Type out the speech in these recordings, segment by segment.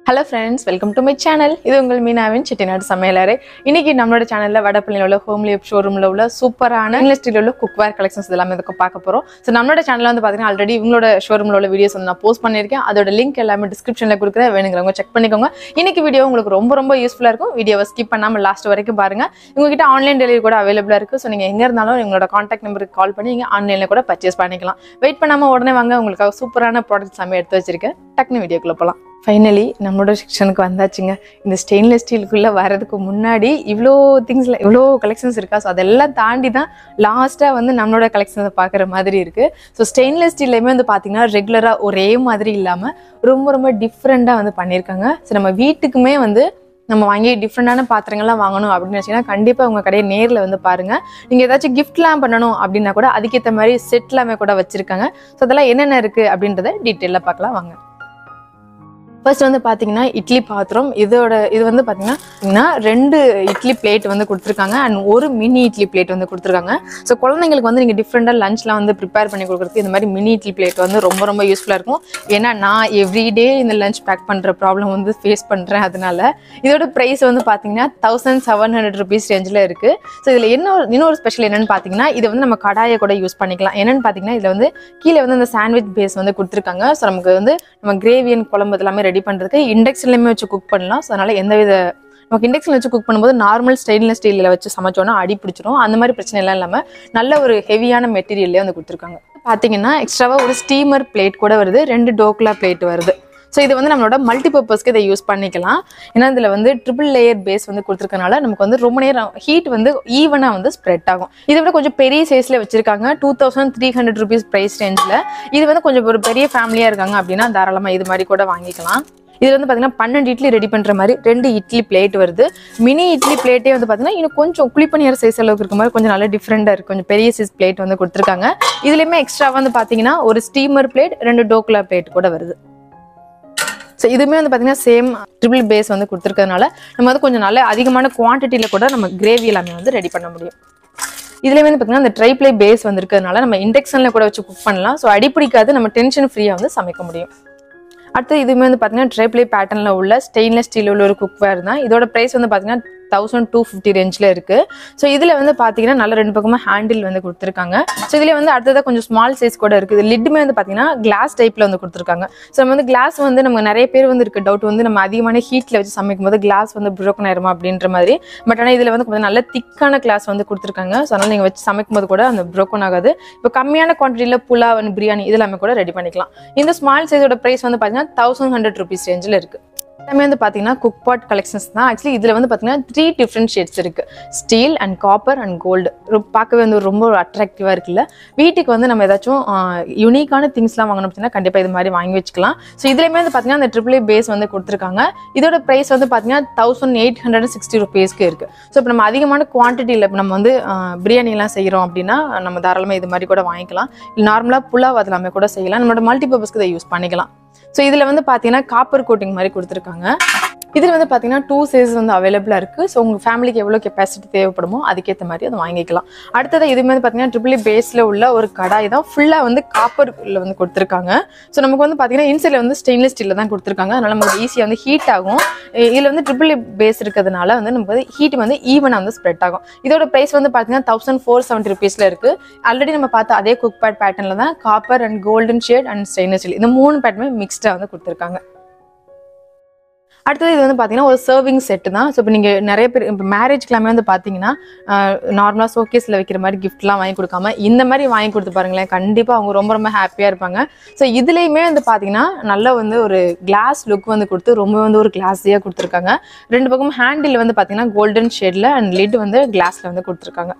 Hello friends welcome to my channel இது உங்கள் மீனாவின் செட்டிநாடு சமையலறை இன்னைக்கு நம்மளோட சேனல்ல வடப்பள்ளியில் உள்ள ஹோம்லியப் ஷோரூம்ல உள்ள சூப்பரான இண்டஸ்ட்ரியில் உள்ள குக்வேர் கலெக்ஷன்ஸ் எல்லாமே இதுக்கு பார்க்க போறோம் ஸோ நம்மளோட சேனல்ல வந்து பார்த்தீங்கன்னா ஆல்ரெடி இவங்களோட ஷோரூம்ல உள்ள வீடியோஸ் வந்து நான் போஸ்ட் பண்ணியிருக்கேன் அதோட லிங்க் எல்லாமே டிஸ்கிரிப்ஷனில் கொடுக்குறேன் வேணுங்கிறவங்க செக் பண்ணிக்கோங்க இன்னைக்கு வீடியோ உங்களுக்கு ரொம்ப ரொம்ப யூஸ்ஃபுல்லாக இருக்கும் வீடியோவை ஸ்கிப் பண்ணாமல் லாஸ்ட் வரைக்கும் பாருங்க உங்ககிட்ட ஆன்லைன் டெலிவரி கூட அவைலபிளாக இருக்கு ஸோ நீங்கள் எங்கே இருந்தாலும் உங்களோட காண்டாக்ட் நம்பருக்கு கால் பண்ணி நீங்கள் ஆன்லைனில் கூட பர்ச்சேஸ் பண்ணிக்கலாம் வெயிட் பண்ணாமல் உடனே வாங்க உங்களுக்காக சூப்பரான ப்ராடக்ட்ஸ் எல்லாமே எடுத்து வச்சிருக்கேன் டக்குனு வீடியோக்குள்ள போகலாம் ஃபைனலி நம்மளோட செக்ஷனுக்கு வந்தாச்சுங்க இந்த ஸ்டெயின்லெஸ் ஸ்டீலுக்குள்ளே வரதுக்கு முன்னாடி இவ்வளோ திங்ஸில் இவ்வளோ கலெக்ஷன்ஸ் இருக்கா ஸோ அதெல்லாம் தாண்டி தான் லாஸ்ட்டாக வந்து நம்மளோட கலெக்ஷன்ஸை பார்க்குற மாதிரி இருக்குது ஸோ ஸ்டெயின்லெஸ் ஸ்டீல்லையுமே வந்து பார்த்தீங்கன்னா ரெகுலராக ஒரே மாதிரி இல்லாமல் ரொம்ப ரொம்ப டிஃப்ரெண்ட்டாக வந்து பண்ணியிருக்காங்க ஸோ நம்ம வீட்டுக்குமே வந்து நம்ம வாங்கி டிஃப்ரெண்டான பாத்திரங்கள்லாம் வாங்கணும் அப்படின்னு வச்சிங்கன்னா கண்டிப்பாக உங்கள் கடையை நேரில் வந்து பாருங்கள் நீங்கள் ஏதாச்சும் கிஃப்ட்லாம் பண்ணணும் அப்படின்னா கூட அதுக்கேற்ற மாதிரி செட்லாமே கூட வச்சுருக்காங்க ஸோ அதெல்லாம் என்னென்ன இருக்குது அப்படின்றத டீட்டெயிலாக பார்க்கலாம் வாங்க ஃபர்ஸ்ட் வந்து பார்த்தீங்கன்னா இட்லி பாத்திரம் இதோட இது வந்து பார்த்தீங்கன்னா ரெண்டு இட்லி பிளேட் வந்து கொடுத்துருக்காங்க அண்ட் ஒரு மினி இட்லி பிளேட் வந்து கொடுத்துருக்காங்க ஸோ குழந்தைங்களுக்கு வந்து நீங்கள் டிஃப்ரெண்டாக லஞ்ச்லாம் வந்து ப்ரிப்பேர் பண்ணி கொடுக்குறதுக்கு இந்த மாதிரி மினி இட்லி பிளேட் வந்து ரொம்ப ரொம்ப யூஸ்ஃபுல்லாக இருக்கும் ஏன்னா நான் எவ்ரிடே இந்த லஞ்ச் பேக் பண்ணுற ப்ராப்ளம் வந்து ஃபேஸ் பண்ணுறேன் அதனால இதோட ப்ரைஸ் வந்து பார்த்தீங்கன்னா தௌசண்ட் செவன் ஹண்ட்ரட் ருபீஸ் ரேஞ்சில் இருக்குது ஸோ இதில் என்ன இன்னொரு ஸ்பெஷல் என்னன்னு பார்த்தீங்கன்னா இதை வந்து நம்ம கடாயை கூட யூஸ் பண்ணிக்கலாம் என்னன்னு பார்த்தீங்கன்னா இதில் வந்து கீழே வந்து அந்த சாண்ட்விச் பேஸ் வந்து கொடுத்துருக்காங்க ஸோ நமக்கு வந்து நம்ம கிரேவியன் குழம்பு எல்லாமே ரெடி பண்ணுறதுக்கு இண்டக்ஷன்லையுமே வச்சு குக் பண்ணலாம் ஸோ அதனால் எந்தவித நமக்கு இண்டக்ஷன் வச்சு குக் பண்ணும்போது நார்மல் ஸ்டெயின்லெஸ் ஸ்டீலில் வச்சு சமைச்சோன்னா அடி பிடிச்சிரும் அந்த மாதிரி பிரச்சனை எல்லாம் இல்லாமல் நல்ல ஒரு ஹெவியான மெட்டீரியல்லே வந்து கொடுத்துருக்காங்க பார்த்தீங்கன்னா எக்ஸ்ட்ராவாக ஒரு ஸ்டீமர் பிளேட் கூட வருது ரெண்டு டோக்லா பிளேட் வருது ஸோ இது வந்து நம்மளோட மல்டிபர்பஸ்க்கு இதை யூஸ் பண்ணிக்கலாம் ஏன்னா இதில் வந்து ட்ரிபிள் லேயர் பேஸ் வந்து கொடுத்துருக்கனால நமக்கு வந்து ரொம்ப நேரம் ஹீட் வந்து ஈவனாக வந்து ஸ்ப்ரெட் ஆகும் இதை விட கொஞ்சம் பெரிய சைஸில் வச்சிருக்காங்க two thousand three hundred rupees price ரேஞ்சில் இது வந்து கொஞ்சம் ஒரு பெரிய ஃபேமிலியாக இருக்காங்க அப்படின்னா தாராளமாக இது மாதிரி கூட வாங்கிக்கலாம் இது வந்து பார்த்தீங்கன்னா பன்னெண்டு இட்லி ரெடி பண்ணுற மாதிரி ரெண்டு இட்லி பிளேட் வருது மினி இட்லி பிளேட்டே வந்து பார்த்தீங்கன்னா இன்னும் கொஞ்சம் குழிப்பணியார சைஸ் அளவுக்கு இருக்க மாதிரி கொஞ்சம் நல்ல டிஃப்ரெண்டாக இருக்குது கொஞ்சம் பெரிய சைஸ் பிளேட் வந்து கொடுத்துருக்காங்க இதுலேயுமே எக்ஸ்ட்ரா வந்து பார்த்தீங்கன்னா ஒரு ஸ்டீமர் பிளேட் ரெண்டு டோக்லா பிளேட் கூட வருது ஸோ இதுவுமே வந்து பார்த்தீங்கன்னா சேம் ட்ரிபிள் பேஸ் வந்து கொடுத்துருக்கறதுனால நம்ம வந்து கொஞ்சம் நல்ல அதிகமான குவான்டிட்டியில் கூட நம்ம கிரேவி எல்லாமே வந்து ரெடி பண்ண முடியும் இதுலேயே வந்து பார்த்தீங்கன்னா அந்த ட்ரைப்ளே பேஸ் வந்து இருக்கிறதுனால நம்ம இண்டக்ஷனில் கூட வச்சு குக் பண்ணலாம் ஸோ அடிப்பிடிக்காது நம்ம டென்ஷன் ஃப்ரீயாக வந்து சமைக்க முடியும் அடுத்து இதுவுமே வந்து பார்த்தீங்கன்னா ட்ரைப்ளே பேட்டர்னில் உள்ள ஸ்டெயின்லெஸ் ஸ்டீல் உள்ள ஒரு குக்வேர் தான் இதோட ப்ரைஸ் வந்து பார்த்தீங்கன்னா தௌசண்ட் டூ ஃபிஃப்டி ரேஞ்சில் இருக்குது ஸோ இதில் வந்து பார்த்தீங்கன்னா நல்ல ரெண்டு பக்கமும் ஹேண்டில் வந்து கொடுத்துருக்காங்க ஸோ இதில் வந்து அடுத்ததாக கொஞ்சம் ஸ்மால் சைஸ் கூட இருக்குது லிட்டுமே வந்து பார்த்தீங்கன்னா கிளாஸ் டைப்பில் வந்து கொடுத்துருக்காங்க ஸோ நம்ம வந்து கிளாஸ் வந்து நம்ம நிறைய பேர் வந்து இருக்க டவுட் வந்து நம்ம அதிகமான ஹீட்டில் வச்சு சமைக்கும் போது கிளாஸ் வந்து ப்ரோக்கன் ஆயிருமா அப்படின்ற மாதிரி பட் ஆனால் இதில் வந்து கொஞ்சம் நல்ல திக்கான கிளாஸ் வந்து கொடுத்துருக்காங்க ஸோ அதனால் நீங்கள் வச்சு சமைக்கும் போது கூட அந்த ப்ரோக்கன் ஆகாது இப்போ கம்மியான குவான்டிட்டியில் புலாவ் and பிரியாணி இது எல்லாமே கூட ரெடி பண்ணிக்கலாம் இந்த ஸ்மால் சைஸோட ப்ரைஸ் வந்து பார்த்தீங்கன்னா தௌசண்ட் ஹண்ட்ரட் ருபீஸ் ரேஞ்சில் இருக்குது எல்லாமே வந்து பார்த்தீங்கன்னா குக் பாட் கலெக்ஷன்ஸ் தான் ஆக்சுவலி இதில் வந்து பார்த்தீங்கன்னா த்ரீ டிஃப்ரெண்ட் ஷேட்ஸ் இருக்குது steel and copper and gold பார்க்கவே வந்து ரொம்ப ஒரு அட்ராக்டிவாக இருக்குல்ல வீட்டுக்கு வந்து நம்ம ஏதாச்சும் யூனிக்கான திங்ஸ்லாம் வாங்கணும் அப்படின்னா கண்டிப்பாக இது மாதிரி வாங்கி வச்சுக்கலாம் ஸோ இதுலேயுமே வந்து பார்த்தீங்கன்னா அந்த ட்ரிபிள் பேஸ் வந்து கொடுத்துருக்காங்க இதோட ப்ரைஸ் வந்து பார்த்தீங்கன்னா தௌசண்ட் எயிட் ஹண்ட்ரட் சிக்ஸ்டி ருபீஸ்க்கு இருக்குது ஸோ இப்போ நம்ம அதிகமான குவான்டிட்டியில் இப்போ நம்ம வந்து பிரியாணிலாம் செய்கிறோம் அப்படின்னா நம்ம தாராளமாக இது மாதிரி கூட வாங்கிக்கலாம் இல்லை நார்மலாக புலாவ் அது எல்லாமே கூட செய்யலாம் நம்மளோட மல்டிபர்பஸ்க்கு இதை யூஸ் பண்ணிக்கலாம் ஸோ இதில் வந்து பார்த்தீங்கன்னா காப்பர் கோட்டிங் மாதிரி கொடுத்துருக்காங்க இதில் வந்து பார்த்தீங்கன்னா டூ சைஸ் வந்து அவைலபிளாக இருக்குது ஸோ உங்கள் ஃபேமிலிக்கு எவ்வளோ கெப்பாசிட்டி தேவைப்படுமோ அதுக்கேற்ற மாதிரி அதை வாங்கிக்கலாம் அடுத்தது இதுவுமே வந்து பார்த்தீங்கன்னா ட்ரிபிள் பேஸில் உள்ள ஒரு கடாய் தான் ஃபுல்லாக வந்து காப்பரில் வந்து கொடுத்துருக்காங்க ஸோ நமக்கு வந்து பார்த்தீங்கன்னா இன்சைடில் வந்து ஸ்டெயின்லெஸ் ஸ்டீலில் தான் கொடுத்துருக்காங்க அதனால் நமக்கு ஈஸியாக வந்து ஹீட் ஆகும் இதில் வந்து ட்ரிபிள் பேஸ் இருக்கிறதுனால வந்து நமக்கு வந்து ஹீட் வந்து ஈவனாக வந்து ஸ்ப்ரெட் ஆகும் இதோட ப்ரைஸ் வந்து பார்த்தீங்கன்னா தௌசண்ட் ஃபோர் செவன்ட்டி ருபீஸில் இருக்குது ஆல்ரெடி நம்ம பார்த்த அதே குக் பேட் பேட்டர்னில் தான் copper and golden shade and stainless steel இந்த மூணு பேட்டுமே மிக்ஸ்டாக வந்து கொடுத்துருக்காங்க அடுத்தது இது வந்து பார்த்தீங்கன்னா ஒரு சர்விங் செட்டு தான் ஸோ இப்போ நீங்கள் நிறைய பேர் இப்போ மேரேஜ்க்கெல்லாமே வந்து பார்த்தீங்கன்னா நார்மலாக ஷோகேஸில் வைக்கிற மாதிரி கிஃப்ட்லாம் வாங்கி கொடுக்காம இந்த மாதிரி வாங்கி கொடுத்து பாருங்களேன் கண்டிப்பாக அவங்க ரொம்ப ரொம்ப ஹாப்பியாக இருப்பாங்க ஸோ இதுலேயுமே வந்து பார்த்தீங்கன்னா நல்ல வந்து ஒரு கிளாஸ் லுக் வந்து கொடுத்து ரொம்ப வந்து ஒரு கிளாஸியாக கொடுத்துருக்காங்க ரெண்டு பக்கம் ஹேண்டில் வந்து பார்த்தீங்கன்னா கோல்டன் ஷேடில் அண்ட் லிட் வந்து கிளாஸில் வந்து கொடுத்துருக்காங்க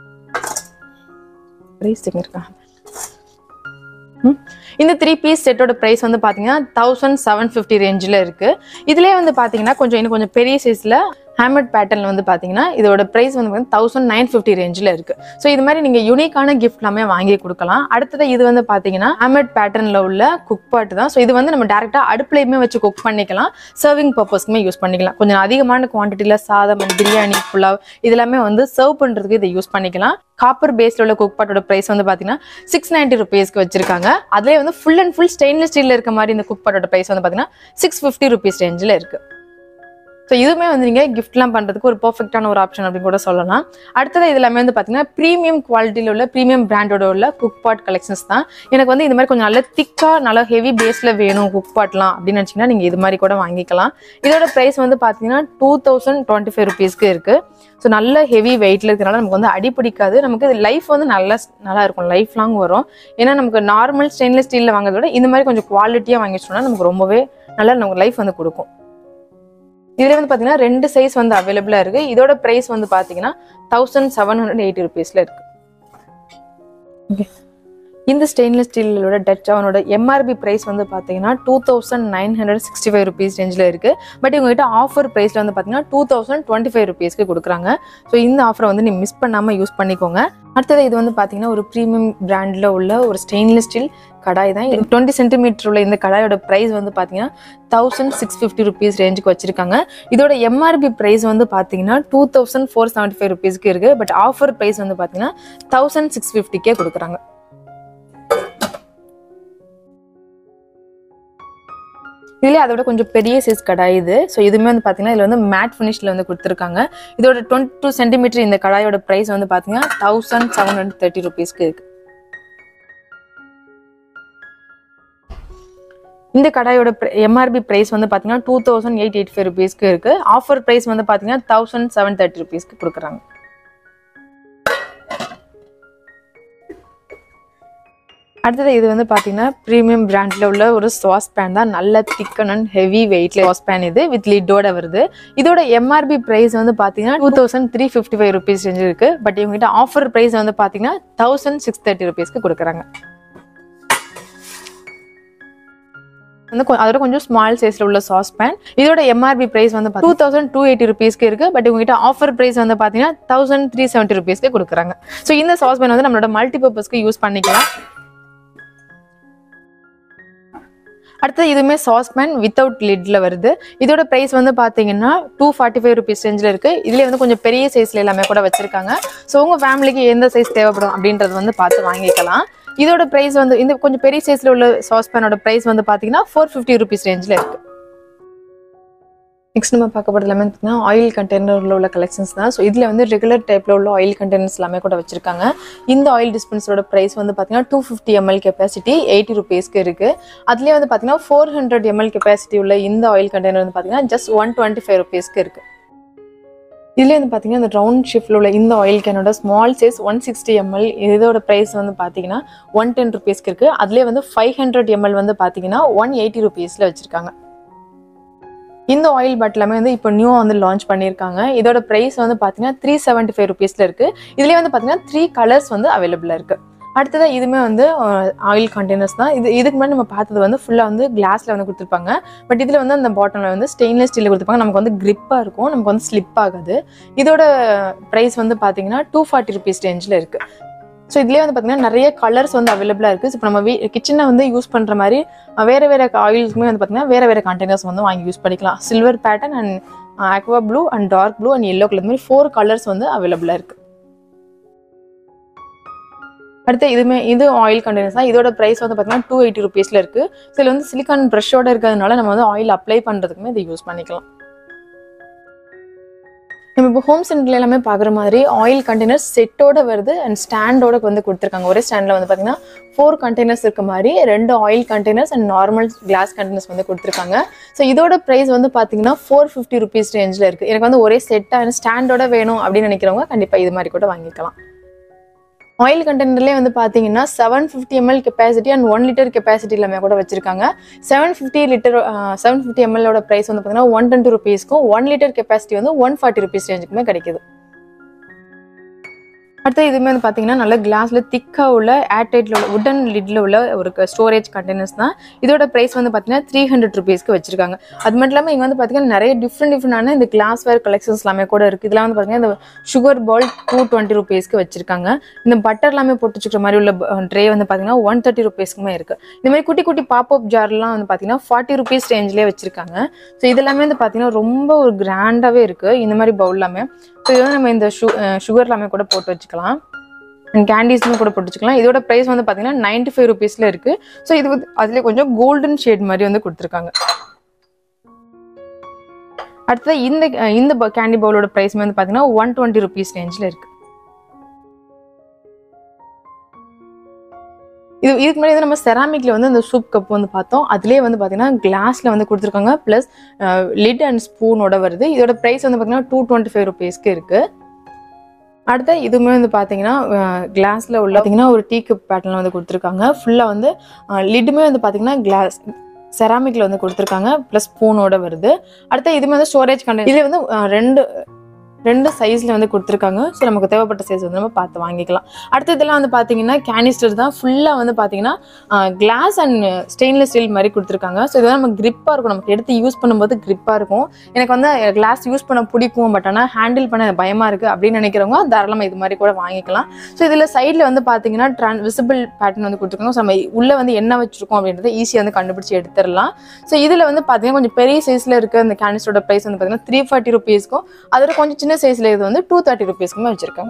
ப்ரைஸ் இருக்காங்க ம். இந்த த்ரீ பீஸ் செட்டோட ப்ரைஸ் வந்து பார்த்தீங்கன்னா தௌசண்ட் செவன் ஃபிஃப்டி ரேஞ்சில் இருக்குது இதுலேயே வந்து பார்த்தீங்கன்னா கொஞ்சம் இன்னும் கொஞ்சம் பெரிய சைஸில் ஹேமட் பேட்டர்ல வந்து பாத்தீங்கன்னா இதோட பிரைஸ் வந்து தௌசண்ட் நைன் ஃபிஃப்டி ரேஞ்சில் இருக்கு ஸோ இது மாதிரி நீங்க யூனிக்கான கிஃப்ட் எல்லாமே வாங்கி கொடுக்கலாம் அடுத்தது இது வந்து பாத்தீங்கன்னா ஹேமட் பேட்டர்ன்ல உள்ள குக் பாட் தான் ஸோ இது வந்து நம்ம டேரக்டா அடுப்புலையுமே வச்சு குக் பண்ணிக்கலாம் சர்விங் பர்பஸ்க்குமே யூஸ் பண்ணிக்கலாம் கொஞ்சம் அதிகமான குவான்டிட்டியில சாதம் and பிரியாணி புலாவ் இதெல்லாமே வந்து சர்வ் பண்றதுக்கு இதை யூஸ் பண்ணிக்கலாம் காப்பர் பேஸ்ல உள்ள குக் பாட்டோட பிரைஸ் வந்து பாத்தீங்கன்னா சிக்ஸ் நைன்டி ருபீஸ்க்கு வச்சிருக்காங்க அதுலேயே வந்து ஃபுல் அண்ட் ஃபுல் ஸ்டெயின்லெஸ் ஸ்டீல்ல இருக்க மாதிரி இந்த குக் பாட்டோட பிரைஸ் வந்து பாத்தீங்கன்னா சிக்ஸ் ஃபிஃப்டி ருபீஸ் ரேஞ்சில் இருக்கு ஸோ இதுவுமே வந்து நீங்கள் கிஃப்ட்லாம் பண்ணுறதுக்கு ஒரு பர்ஃபெக்டான ஒரு ஆப்ஷன் அப்படின்னு கூட சொல்லலாம் அடுத்தது இது எல்லாமே வந்து பார்த்தீங்கன்னா ப்ரீமியம் குவாலிட்டியில் உள்ள ப்ரீமியம் பிராண்டோட உள்ள குக் பாட் கலெக்ஷன்ஸ் தான் எனக்கு வந்து இந்த மாதிரி கொஞ்சம் நல்ல திக்காக நல்ல ஹெவி பேஸில் வேணும் குக் பாட்லாம் அப்படின்னு நினச்சிங்கன்னா நீங்கள் இது மாதிரி கூட வாங்கிக்கலாம் இதோட ப்ரைஸ் வந்து பார்த்தீங்கன்னா டூ தௌசண்ட் டுவெண்ட்டி ஃபைவ் ருபீஸ்க்கு இருக்குது ஸோ நல்ல ஹெவி வெயிட்ல இருக்கிறனால நமக்கு வந்து அடி பிடிக்காது நமக்கு லைஃப் வந்து நல்லா நல்லா இருக்கும் லைஃப் லாங் வரும் ஏன்னா நமக்கு நார்மல் ஸ்டெயின்லெஸ் ஸ்டீலில் வாங்குறத விட இந்த மாதிரி கொஞ்சம் குவாலிட்டியாக வாங்கி வச்சோம்னா நமக்கு ரொம்பவே நல்லா நமக்கு லைஃப் வந்து கொடுக்கும் இதுல வந்து பாத்தீங்கன்னா ரெண்டு சைஸ் வந்து அவைலபிளா இருக்கு இதோட பிரைஸ் வந்து பாத்தீங்கன்னா தௌசண்ட் செவன் ஹண்ட்ரட் எயிட்டி ருபீஸ்ல இருக்கு Okay. இந்த ஸ்டெயின்லெஸ் ஸ்டீலோட டச் அவனோட எம்ஆர்பி பிரைஸ் வந்து பார்த்தீங்கன்னா two thousand nine hundred sixty five rupees ரேஞ்சில் இருக்கு பட் இவங்ககிட்ட ஆஃபர் ப்ரைஸில் வந்து பார்த்தீங்கன்னா டூ தௌசண்ட் டுவெண்ட்டி ஃபைவ் ருபீஸ்க்கு கொடுக்குறாங்க ஸோ இந்த ஆஃபரை வந்து நீங்கள் மிஸ் பண்ணாமல் யூஸ் பண்ணிக்கோங்க அடுத்தது இது வந்து பார்த்தீங்கன்னா ஒரு ப்ரீமியம் பிராண்டில் உள்ள ஒரு ஸ்டெயின்லெஸ் ஸ்டீல் கடாய் தான் இது டுவெண்ட்டி சென்டிமீட்டர் உள்ள இந்த கடாயோட ப்ரைஸ் வந்து பார்த்தீங்கன்னா தௌசண்ட் சிக்ஸ் ஃபிஃப்டி ருபீஸ் ரேஞ்சுக்கு வச்சிருக்காங்க இதோட எம்ஆர்பி ப்ரைஸ் வந்து பார்த்தீங்கன்னா two thousand four seventy five ருபீஸ்க்கு இருக்கு பட் ஆஃபர் ப்ரைஸ் வந்து பார்த்தீங்கன்னா தௌசண்ட் சிக்ஸ் ஃபிஃப்டிக்கே கொடுக்குறாங்க இதுலேயே அதோட கொஞ்சம் பெரிய சைஸ் கடாய் இது ஸோ இதுவுமே வந்து பார்த்தீங்கன்னா இதில் வந்து மேட் ஃபினிஷில் வந்து கொடுத்துருக்காங்க இதோட டுவெண்ட்டி டூ சென்டிமீட்டர் இந்த கடாயோட ப்ரைஸ் வந்து பார்த்தீங்கன்னா தௌசண்ட் செவன் ஹண்ட்ரட் தேர்ட்டி ருபீஸ்க்கு இருக்கு இந்த கடாயோட எம்ஆர்பி பிரைஸ் வந்து பார்த்தீங்கன்னா two thousand eight eight five ருபீஸ்க்கு இருக்கு ஆஃபர் பிரைஸ் வந்து பார்த்தீங்கன்னா தௌசண்ட் செவன் தேர்ட்டி ருபீஸ்க்கு கொடுக்குறாங்க அடுத்தது இது வந்து பார்த்தீங்கன்னா ப்ரீமியம் பிராண்டில் உள்ள ஒரு சாஸ் பேன் தான் நல்ல திக்கன் அண்ட் ஹெவி வெயிட்ல சாஸ் பேன் இது வித் லிட்டோட வருது இதோட எம்ஆர்பி பிரைஸ் வந்து பார்த்தீங்கன்னா two thousand three fifty five rupees ரேஞ்சு இருக்கு பட் இவங்ககிட்ட ஆஃபர் பிரைஸ் வந்து பார்த்தீங்கன்னா தௌசண்ட் சிக்ஸ் தேர்ட்டி ருபீஸ்க்கு கொடுக்குறாங்க வந்து கொ- அதோட கொஞ்சம் ஸ்மால் சைஸ்ல உள்ள சாஸ் பேன் இதோட எம்ஆர்பி பிரைஸ் வந்து டூ தௌசண்ட் டூ எயிட்டி ருபீஸ்க்கு இருக்கு பட் உங்ககிட்ட ஆஃபர் பிரைஸ் வந்து பாத்தீங்கன்னா தௌசண்ட் த்ரீ செவன்ட்டி ருபீஸ்க்கு கொடுக்குறாங்க ஸோ இந்த சாஸ் பேன் வந்து நம்மளோட மல்டி பர்பஸ்க்கு யூஸ் பண்ணிக்கலாம் அடுத்தது இதுவுமே சாஸ் பேன் வித்தவுட் லிட்ல வருது இதோட பிரைஸ் வந்து பாத்தீங்கன்னா டூ ஃபார்ட்டி ஃபைவ் ருபீஸ் ரேஞ்சில் இருக்கு இதுல வந்து கொஞ்சம் பெரிய சைஸ்ல எல்லாமே கூட வச்சிருக்காங்க ஸோ உங்க ஃபேமிலிக்கு எந்த சைஸ் தேவைப்படும் அப்படின்றது வந்து பார்த்து வாங்கிக்கலாம் இதோட பிரைஸ் வந்து இந்த கொஞ்சம் பெரிய சைஸ்ல உள்ள சாஸ் பேனோட பிரைஸ் வந்து பாத்தீங்கன்னா ஃபோர் ஃபிஃப்டி ருபீஸ் ரேஞ்சில் இருக்கு நெக்ஸ்ட் நம்ம பார்க்க போகிறது எல்லாமே பார்த்தீங்கன்னா ஆயில் கண்டெய்னரில் உள்ள கலெக்ஷன்ஸ் தான் ஸோ இதில் வந்து ரெகுலர் டைப்பில் உள்ள ஆயில் கண்டெய்னர்ஸ் எல்லாமே கூட வச்சிருக்காங்க இந்த ஆயில் டிஸ்பென்சரோட ப்ரைஸ் வந்து பார்த்தீங்கன்னா two fifty ML capacity eighty ருபீஸ்க்கு இருக்குது அதுலேயே வந்து பார்த்தீங்கன்னா ஃபோர் ஹண்ட்ரட் எம்எல் கெப்பாசிட்டி உள்ள இந்த ஆயில் கண்டெய்னர் வந்து பார்த்தீங்கன்னா ஜஸ்ட் ஒன் டுவெண்ட்டி ஃபைவ் ருபீஸ்க்கு இருக்குது இதுலேயே வந்து பார்த்தீங்கன்னா இந்த ரவுண்ட் ஷிஃப்டில் உள்ள இந்த ஆயில் கேனோட small size one sixty ML இதோட ப்ரைஸ் வந்து பார்த்தீங்கன்னா ஒன் டென் ருபீஸ்க்கு இருக்குது அதுலேயே வந்து ஃபைவ் ஹண்ட்ரட் எம்எல் வந்து பார்த்தீங்கன்னா ஒன் எயிட்டி ருபீஸில் வச்சுருக்காங்க இந்த ஆயில் பாட்டிலுமே வந்து இப்போ நியூ வந்து லான்ச் பண்ணியிருக்காங்க இதோட ப்ரைஸ் வந்து பார்த்தீங்கன்னா த்ரீ செவன்ட்டி ஃபைவ் ருபீஸில் இருக்குது இதுலேயே வந்து பார்த்தீங்கன்னா த்ரீ கலர்ஸ் வந்து அவைலபிளாக இருக்குது அடுத்ததாக இதுவுமே வந்து ஆயில் கண்டெய்னர்ஸ் தான் இது இதுக்கு முன்னாடி நம்ம பார்த்தது வந்து ஃபுல்லாக வந்து கிளாஸில் வந்து கொடுத்துருப்பாங்க பட் இதில் வந்து அந்த பாட்டிலில் வந்து ஸ்டெயின்லெஸ் ஸ்டீலில் கொடுத்துருப்பாங்க நமக்கு வந்து கிரிப்பாக இருக்கும் நமக்கு வந்து ஸ்லிப் ஆகாது இதோட ப்ரைஸ் வந்து பார்த்தீங்கன்னா டூ ஃபார்ட்டி ருபீஸ் ரேஞ்சில் இருக்குது ஸோ இதுலேயே வந்து பார்த்தீங்கன்னா நிறைய கலர்ஸ் வந்து அவைலபிளாக இருக்குது இப்போ நம்ம வீ கிச்சனில் வந்து யூஸ் பண்ணுற மாதிரி அஹ், வேற வேற ஆயில்ஸுமே வந்து பார்த்தீங்கன்னா வேற வேற கண்டெய்னர்ஸ் வந்து வாங்கி யூஸ் பண்ணிக்கலாம் silver pattern and aqua blue and dark blue and yellow colour மாதிரி ஃபோர் கலர்ஸ் வந்து அவைலபிளாக இருக்குது அடுத்து இதுமே இது ஆயில் கண்டெய்னர்ஸ் தான் இதோட ப்ரைஸ் வந்து பார்த்தீங்கன்னா டூ எயிட்டி ருபீஸில் இருக்குது ஸோ இதில் வந்து சிலிக்கான் ப்ரஷோட இருக்கிறதுனால நம்ம வந்து ஆயில் அப்ளை பண்ணுறதுக்குமே இதை யூஸ் பண்ணிக்கலாம் நம்ம இப்போ ஹோம் சென்டர்ல எல்லாமே பார்க்குற மாதிரி ஆயில் கண்டெய்னர்ஸ் செட்டோட வருது அண்ட் ஸ்டாண்டோட வந்து கொடுத்துருக்காங்க ஒரே ஸ்டாண்டில் வந்து பார்த்தீங்கன்னா ஃபோர் கண்டெய்னர்ஸ் இருக்க மாதிரி ரெண்டு oil containers and normal glass containers வந்து கொடுத்துருக்காங்க ஸோ இதோட ப்ரைஸ் வந்து பார்த்தீங்கன்னா ஃபோர் ஃபிஃப்டி ருபீஸ் ரேஞ்சில் இருக்குது எனக்கு வந்து ஒரே செட்டாக அண்ட் ஸ்டாண்டோட வேணும் அப்படின்னு நினைக்கிறவங்க கண்டிப்பாக இது மாதிரி கூட வாங்கிக்கலாம் ஆயில் கண்டெய்னர்லேயே வந்து பார்த்தீங்கன்னா seven fifty ML capacity and one litre capacity எல்லாமே கூட வச்சிருக்காங்க seven fifty litre seven fifty எம்எல்லோட ப்ரைஸ் வந்து பார்த்தீங்கன்னா ஒன் டுவெண்ட்டி ருபீஸ்க்கும் ஒன் லிட்டர் கெப்பாசிட்டி வந்து ஒன் ஃபார்ட்டி ருபீஸ் ரேஞ்சுக்குமே கிடைக்குது அடுத்து இதுவுமே வந்து பார்த்தீங்கன்னா நல்ல கிளாஸில் திக்காக உள்ள ஏர்டைட்டில் உள்ள உடன் லிட்டில் உள்ள ஒரு ஸ்டோரேஜ் கண்டெய்னர்ஸ் தான் இதோட ப்ரைஸ் வந்து பார்த்தீங்கன்னா த்ரீ ஹண்ட்ரட் ருபீஸ்க்கு வச்சிருக்காங்க அது மட்டும் இல்லாமல் இங்கே வந்து பார்த்தீங்கன்னா நிறைய டிஃப்ரெண்ட் டிஃப்ரெண்டான இந்த கிளாஸ் வேர் கலெக்ஷன்ஸ் எல்லாமே கூட இருக்குது இதெல்லாம் வந்து பார்த்தீங்கன்னா இந்த சுகர் பால் டூ டுவெண்ட்டி ருபீஸ்க்கு வச்சிருக்காங்க இந்த பட்டர் எல்லாமே போட்டு வச்சுக்கிற மாதிரி உள்ள ட்ரே வந்து பார்த்தீங்கன்னா ஒன் தேர்ட்டி ருபீஸ்க்குமே இருக்குது இந்த மாதிரி குட்டி குட்டி பாப்அப் ஜார்லாம் வந்து பார்த்தீங்கன்னா ஃபார்ட்டி ருபீஸ் ரேஞ்ச்லேயே வச்சிருக்காங்க ஸோ இதெல்லாமே வந்து பார்த்தீங்கன்னா ரொம்ப ஒரு கிராண்டாகவே இருக்குது இந்த மாதிரி பவுல் எல்லாமே ஸோ இது வந்து நம்ம இந்த சு சுகர் எல்லாமே கூட போட்டு வச்சுக்கலாம் கேண்டீஸ்மே கூட போட்டு வச்சுக்கலாம் இதோட ப்ரைஸ் வந்து பார்த்தீங்கன்னா நைன்டி ஃபைவ் ருபீஸில் இருக்குது ஸோ இது வந்து அதுலேயே கொஞ்சம் கோல்டன் ஷேட் மாதிரி வந்து கொடுத்துருக்காங்க அடுத்தது இந்த இந்த கேண்டி பவுலோட ப்ரைஸ் வந்து பார்த்தீங்கன்னா ஒன் டுவெண்ட்டி ருபீஸ் ரேஞ்சில் இருக்குது இது இதுக்கு முன்னாடி வந்து நம்ம செராமிக்ல வந்து அந்த சூப் கப் வந்து பார்த்தோம் அதுலேயே வந்து பார்த்தீங்கன்னா கிளாஸ்ல வந்து கொடுத்துருக்காங்க ப்ளஸ் லிட் அண்ட் ஸ்பூனோட வருது இதோட ப்ரைஸ் வந்து பார்த்தீங்கன்னா டூ டுவெண்ட்டி ஃபைவ் ருபீஸ்க்கு இருக்கு அடுத்த இதுவுமே வந்து பார்த்தீங்கன்னா கிளாஸில் உள்ள பார்த்தீங்கன்னா ஒரு டீ கப் பேட்டர்ல வந்து கொடுத்துருக்காங்க ஃபுல்லாக வந்து லிட்டுமே வந்து பார்த்தீங்கன்னா கிளாஸ் செராமிக்ல வந்து கொடுத்துருக்காங்க ப்ளஸ் ஸ்பூனோட வருது அடுத்த இதுமே வந்து ஸ்டோரேஜ் கண்டெய்னர் இதுல வந்து அஹ், ரெண்டு ரெண்டு சைஸில் வந்து கொடுத்துருக்காங்க ஸோ நமக்கு தேவைப்பட்ட சைஸ் வந்து நம்ம பார்த்து வாங்கிக்கலாம் அடுத்து இதெல்லாம் வந்து பார்த்தீங்கன்னா கேனிஸ்டர் தான் ஃபுல்லாக வந்து பார்த்தீங்கன்னா கிளாஸ் அண்ட் ஸ்டெயின்லெஸ் ஸ்டீல் மாதிரி கொடுத்துருக்காங்க ஸோ இதெல்லாம் நம்ம கிரிப்பாக இருக்கும் நமக்கு எடுத்து யூஸ் பண்ணும்போது கிரிப்பாக இருக்கும் எனக்கு வந்து கிளாஸ் யூஸ் பண்ண பிடிக்கும் பட் ஆனால் ஹேண்டில் பண்ண பயமாக இருக்குது அப்படின்னு நினைக்கிறவங்க தாராளமாக இது மாதிரி கூட வாங்கிக்கலாம் ஸோ இதில் சைடில் வந்து பார்த்தீங்கன்னா ட்ரான் விசிபிள் பேட்டர்ன் வந்து கொடுத்துருக்காங்க ஸோ நம்ம உள்ளே வந்து என்ன வச்சிருக்கோம் அப்படின்றத ஈஸியாக வந்து கண்டுபிடிச்சி எடுத்துடலாம் ஸோ இதில் வந்து பார்த்தீங்கன்னா கொஞ்சம் பெரிய சைஸில் இருக்க இந்த கேனிஸ்டரோட ப்ரைஸ் வந்து பார்த்தீங்கன்னா த்ரீ ஃபார்ட்டி ருபீஸ்க்கும் அதோட கொஞ்சம் சின்ன சைஸில் இது வந்து டூ தேர்ட்டி ருபீஸ்க்குமே வச்சுருக்காங்க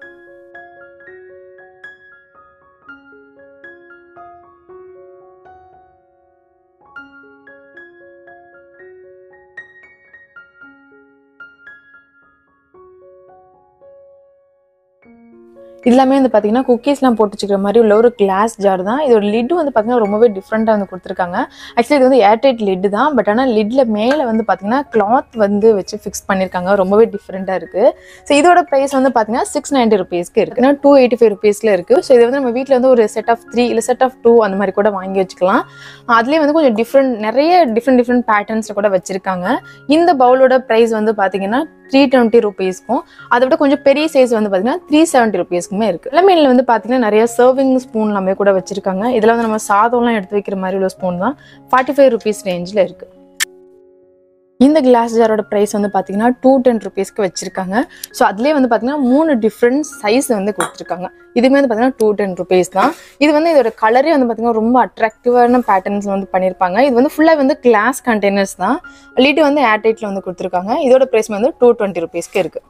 எல்லாமே வந்து பார்த்தீங்கன்னா குக்கீஸ்லாம் போட்டு வச்சுக்கிற மாதிரி உள்ள ஒரு கிளாஸ் ஜார் தான் இதோட லிட் வந்து பார்த்தீங்கன்னா ரொம்பவே டிஃப்ரெண்ட்டாக வந்து கொடுத்துருக்காங்க ஆக்சுவலி இது வந்து ஏர்டைட் லிட் தான் பட் ஆனால் லிட்ல மேலே வந்து பார்த்தீங்கன்னா கிளாத் வந்து வச்சு ஃபிக்ஸ் பண்ணியிருக்காங்க ரொம்பவே டிஃப்ரெண்ட்டாக இருக்குது ஸோ இதோட ப்ரைஸ் வந்து பார்த்தீங்கன்னா சிக்ஸ் நைன்ட்டி ருபீஸ்க்கு இருக்குது ஏன்னா டூ எயிட்டி ஃபைவ் ருபீஸில் இருக்குது ஸோ இது வந்து நம்ம வீட்டில் வந்து ஒரு செட் ஆஃப் த்ரீ இல்லை செட் ஆஃப் டூ அந்த மாதிரி கூட வாங்கி வச்சுக்கலாம் அதுலேயே வந்து கொஞ்சம் டிஃப்ரெண்ட் நிறைய டிஃப்ரெண்ட் டிஃப்ரெண்ட் பேட்டர்ன்ஸில் கூட வச்சுருக்காங்க இந்த பவுலோட ப்ரைஸ் வந்து பார்த்தீங்கன்னா த்ரீ டுவெண்ட்டி ருபீஸ்க்கும் அதை விட கொஞ்சம் பெரிய சைஸ் வந்து பார்த்தீங்கன்னா த்ரீ செவன்ட்டி ருபீஸ்க்குமே இருக்குது எல்லாமே இதில் வந்து பார்த்தீங்கன்னா நிறைய சர்விங் ஸ்பூன் எல்லாமே கூட வச்சிருக்காங்க இதில் வந்து நம்ம சாதம்லாம் எடுத்து வைக்கிற மாதிரி உள்ள ஸ்பூன் தான் ஃபார்ட்டி ஃபைவ் ருபீஸ் ரேஞ்சில் இருக்குது இந்த கிளாஸ் ஜாரோட ப்ரைஸ் வந்து பார்த்தீங்கன்னா டூ டென் ருபீஸ்க்கு வச்சிருக்காங்க ஸோ அதுலேயே வந்து பார்த்தீங்கன்னா மூணு டிஃப்ரெண்ட் சைஸ் வந்து கொடுத்துருக்காங்க இதுவுமே வந்து பார்த்தீங்கன்னா டூ டென் ருபீஸ் தான் இது வந்து இதோட கலரே வந்து பார்த்தீங்கன்னா ரொம்ப அட்ராக்டிவான பேட்டர்ன்ஸ் வந்து பண்ணியிருப்பாங்க இது வந்து ஃபுல்லாக வந்து கிளாஸ் கண்டெய்னர்ஸ் தான் லிட்டு வந்து ஏர்டைட்டில் வந்து கொடுத்துருக்காங்க இதோட ப்ரைஸ் வந்து டூ டுவெண்ட்டி ருபீஸ்க்கு இருக்குது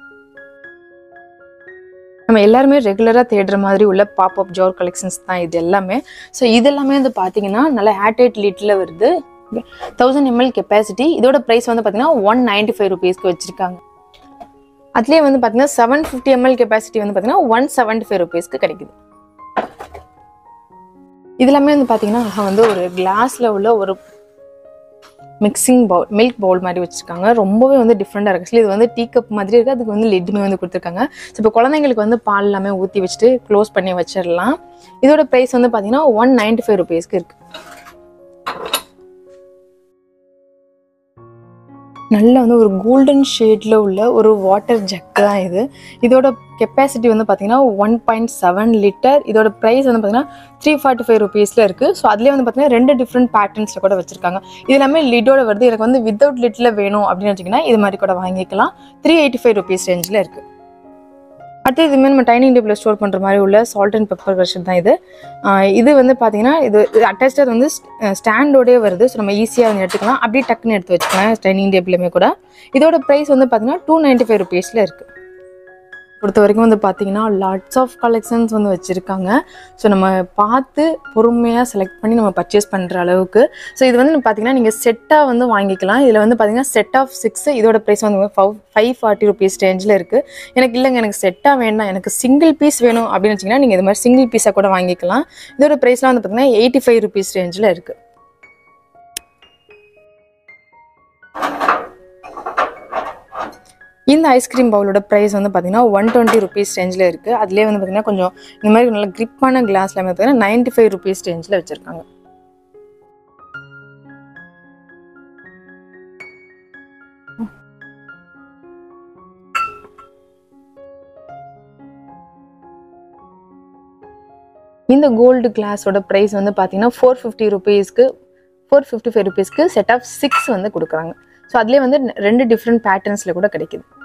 நம்ம எல்லாருமே ரெகுலராக தேடுற மாதிரி உள்ள பாப்அப் ஜோர் கலெக்ஷன்ஸ் தான் இது எல்லாமே ஸோ இது எல்லாமே வந்து பார்த்தீங்கன்னா நல்ல ஏர்டைட் லிட்டில் வருது தௌசண்ட் எம்எல் கெப்பாசிட்டி இதோட ப்ரைஸ் வந்து பார்த்தீங்கன்னா ஒன் நைன்டி ஃபைவ் ருபீஸ்க்கு வச்சிருக்காங்க அதுலேயே வந்து பார்த்தீங்கன்னா செவன் ஃபிஃப்டி எம்எல் கெப்பாசிட்டி வந்து பார்த்தீங்கன்னா ஒன் செவன்ட்டி ஃபைவ் ருபீஸ்க்கு கிடைக்குது இது எல்லாமே வந்து பார்த்தீங்கன்னா வந்து ஒரு கிளாஸில் உள்ள ஒரு மிக்சிங் பவுல் மில்க் பவுல் மாதிரி வச்சிருக்காங்க ரொம்பவே வந்து டிஃப்ரெண்டாக இருக்குது ஆக்சுவலி இது வந்து டீ கப் மாதிரி இருக்குது அதுக்கு வந்து லிட்டுமே வந்து கொடுத்துருக்காங்க ஸோ இப்போ குழந்தைங்களுக்கு வந்து பால் எல்லாமே ஊற்றி வச்சுட்டு க்ளோஸ் பண்ணி வச்சிடலாம் இதோட ப்ரைஸ் வந்து பார்த்தீங்கன்னா ஒன் நைன்டி ஃபைவ் ருபீஸ்க்கு இருக்குது நல்ல வந்து ஒரு கோல்டன் ஷேடில் உள்ள ஒரு வாட்டர் ஜக்கு தான் இது இதோட கெப்பாசிட்டி வந்து பார்த்தீங்கன்னா ஒன் பாயிண்ட் செவன் லிட்டர் இதோட ப்ரைஸ் வந்து பார்த்தீங்கன்னா த்ரீ ஃபார்ட்டி ஃபைவ் ருபீஸில் இருக்குது ஸோ அதுலேயே வந்து பார்த்தீங்கன்னா ரெண்டு டிஃப்ரெண்ட் பேட்டர்ன்ஸில் கூட வச்சிருக்காங்க இது எல்லாமே லிட்டோட வருது எனக்கு வந்து வித்தவுட் லிட்டில் வேணும் அப்படின்னு வச்சிங்கன்னா இது மாதிரி கூட வாங்கிக்கலாம் த்ரீ எயிட்டி ஃபைவ் ருபீஸ் ரேஞ்சில் இருக்குது அடுத்து இதுமே நம்ம டைனிங் டேபிளில் ஸ்டோர் பண்ணுற மாதிரி உள்ள சால்ட் அண்ட் பெப்பர் வெர்ஷன் தான் இது ஆஹ் இது வந்து பார்த்தீங்கன்னா இது அட்டாச்சாக வந்து ஸ்டாண்டோடே வருது ஸோ நம்ம ஈஸியாக வந்து எடுத்துக்கலாம் அப்படியே டக்குன்னு எடுத்து வச்சுக்கலாம் டைனிங் டேபிளுமே கூட இதோட ப்ரைஸ் வந்து பார்த்தீங்கன்னா டூ நைன்ட்டி ஃபைவ் ருபீஸில் இருக்குது பொறுத்த வரைக்கும் வந்து பார்த்தீங்கன்னா லாட்ஸ் ஆஃப் கலெக்ஷன்ஸ் வந்து வச்சுருக்காங்க ஸோ நம்ம பார்த்து பொறுமையாக செலக்ட் பண்ணி நம்ம பர்ச்சேஸ் பண்ணுற அளவுக்கு ஸோ இது வந்து பார்த்தீங்கன்னா நீங்கள் செட்டாக வந்து வாங்கிக்கலாம் இதில் வந்து பார்த்தீங்கன்னா செட் ஆஃப் சிக்ஸ் இதோட ப்ரைஸ் வந்து ஃபவ் ஃபைவ் ஃபார்ட்டி ருபீஸ் ரேஞ்சில் இருக்குது எனக்கு இல்லைங்க எனக்கு செட்டாக வேண்டாம் எனக்கு சிங்கிள் பீஸ் வேணும் அப்படின்னு வச்சிங்கன்னா நீங்கள் இது மாதிரி சிங்கிள் பீஸாக கூட வாங்கிக்கலாம் இதோட ப்ரைஸ்லாம் வந்து பார்த்தீங்கன்னா எயிட்டி ஃபைவ் ருபீஸ் ரேஞ்சில் இருக்குது இந்த ஐஸ்கிரீம் பவுலோட ப்ரைஸ் வந்து பார்த்தீங்கன்னா ஒன் டுவெண்ட்டி ருபீஸ் ரேஞ்சில் இருக்குது அதுலேயே வந்து பார்த்தீங்கன்னா கொஞ்சம் இந்த மாதிரி நல்ல கிரிப்பான கிளாஸில் வந்து பார்த்தீங்கன்னா நைன்ட்டி ஃபைவ் ருபீஸ் ரேஞ்சில் வச்சுருக்காங்க இந்த கோல்டு கிளாஸோட ப்ரைஸ் வந்து பார்த்தீங்கன்னா ஃபோர் ஃபிஃப்டி ருபீஸ்க்கு ஃபோர் ஃபிஃப்டி ஃபைவ் ருபீஸ்க்கு செட் ஆஃப் சிக்ஸ் வந்து கொடுக்குறாங்க ஸோ அதுலேயே வந்து ரெண்டு டிஃப்ரெண்ட் பேட்டர்ன்ஸில் கூட கிடைக்குது